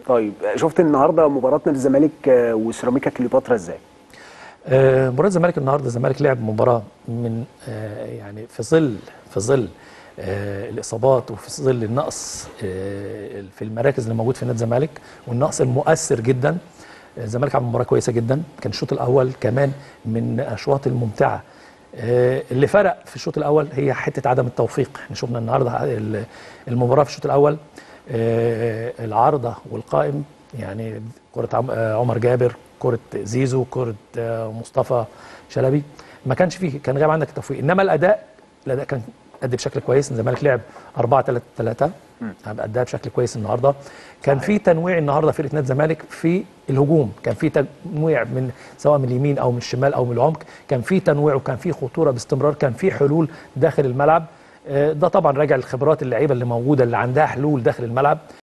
طيب شفت النهارده مباراه نادي الزمالك آه، وسيراميكا كليوباترا ازاي؟ آه، مباراة الزمالك النهارده الزمالك لعب مباراة من آه، يعني في ظل في ظل آه، الاصابات وفي ظل النقص آه، في المراكز اللي موجود في نادي الزمالك والنقص المؤثر جدا الزمالك عمل مباراة كويسة جدا كان الشوط الأول كمان من الأشواط الممتعة آه، اللي فرق في الشوط الأول هي حتة عدم التوفيق احنا شفنا النهارده ال- المباراة في الشوط الأول آه، العارضة والقائم يعني كرة عم- آه، عمر جابر كرة زيزو كرة آه، مصطفى شلبي ما كانش فيه كان غايب عندك التوفيق انما الاداء الاداء كان ادى بشكل كويس الزمالك لعب 4 3 3 اداها بشكل كويس النهارده كان في تنويع النهارده فرقه نادي الزمالك في الهجوم كان في تنويع من سواء من اليمين او من الشمال او من العمق كان في تنويع وكان في خطوره باستمرار كان في حلول داخل الملعب آه، ده طبعا راجع لخبرات اللعيبه اللي موجوده اللي عندها حلول داخل الملعب